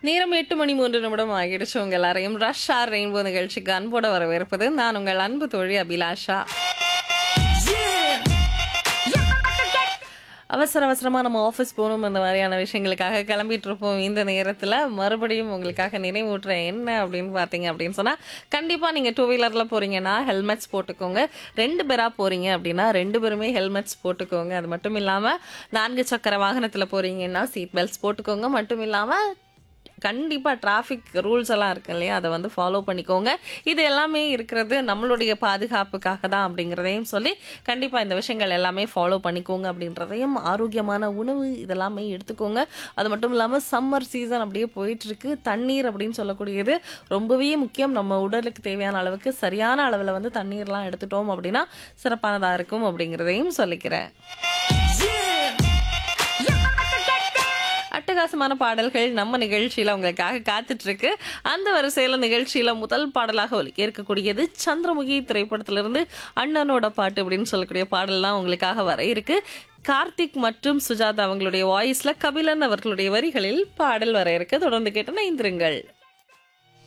நேரம் எட்டு மணி மூன்று நிமிடம் ஆகிடுச்சு உங்க எல்லாரையும் ரஷ் ஆர் ரெயின்போ நிகழ்ச்சிக்கு அன்போட வரவேற்பது நான் உங்கள் அன்பு தோழி அபிலாஷா அவசர அவசரமா நம்ம ஆஃபீஸ் போகணும் இந்த மாதிரியான விஷயங்களுக்காக கிளம்பிட்டு இருப்போம் இந்த நேரத்துல மறுபடியும் உங்களுக்காக நினைவூட்டுறேன் என்ன அப்படின்னு பார்த்தீங்க அப்படின்னு சொன்னா கண்டிப்பா நீங்க டூ வீலர்ல போறீங்கன்னா ஹெல்மெட்ஸ் போட்டுக்கோங்க ரெண்டு பேரா போறீங்க அப்படின்னா ரெண்டு பேருமே ஹெல்மெட்ஸ் போட்டுக்கோங்க அது மட்டும் இல்லாம நான்கு சக்கர வாகனத்துல போறீங்கன்னா சீட் பெல்ட்ஸ் போட்டுக்கோங்க மட்டும் இல்லாம கண்டிப்பாக டிராஃபிக் ரூல்ஸ் எல்லாம் இருக்கு இல்லையா அதை வந்து ஃபாலோ பண்ணிக்கோங்க இது எல்லாமே இருக்கிறது நம்மளுடைய பாதுகாப்புக்காக தான் அப்படிங்கிறதையும் சொல்லி கண்டிப்பாக இந்த விஷயங்கள் எல்லாமே ஃபாலோ பண்ணிக்கோங்க அப்படின்றதையும் ஆரோக்கியமான உணவு இதெல்லாமே எடுத்துக்கோங்க அது மட்டும் இல்லாமல் சம்மர் சீசன் அப்படியே போயிட்டு இருக்கு தண்ணீர் அப்படின்னு சொல்லக்கூடியது ரொம்பவே முக்கியம் நம்ம உடலுக்கு தேவையான அளவுக்கு சரியான அளவில் வந்து தண்ணீர்லாம் எடுத்துட்டோம் அப்படின்னா சிறப்பானதாக இருக்கும் அப்படிங்கிறதையும் சொல்லிக்கிறேன் அட்டகாசமான பாடல்கள் நம்ம நிகழ்ச்சியில உங்களுக்காக காத்துட்டு இருக்கு அந்த வரிசையில நிகழ்ச்சியில முதல் பாடலாக ஒலிக்க இருக்கக்கூடியது சந்திரமுகி திரைப்படத்திலிருந்து அண்ணனோட பாட்டு அப்படின்னு சொல்லக்கூடிய பாடல்லாம் உங்களுக்காக வர இருக்கு கார்த்திக் மற்றும் சுஜாதா அவங்களுடைய வாய்ஸ்ல கபிலன் அவர்களுடைய வரிகளில் பாடல் வர இருக்கு தொடர்ந்து கேட்டு இந்திருங்கள்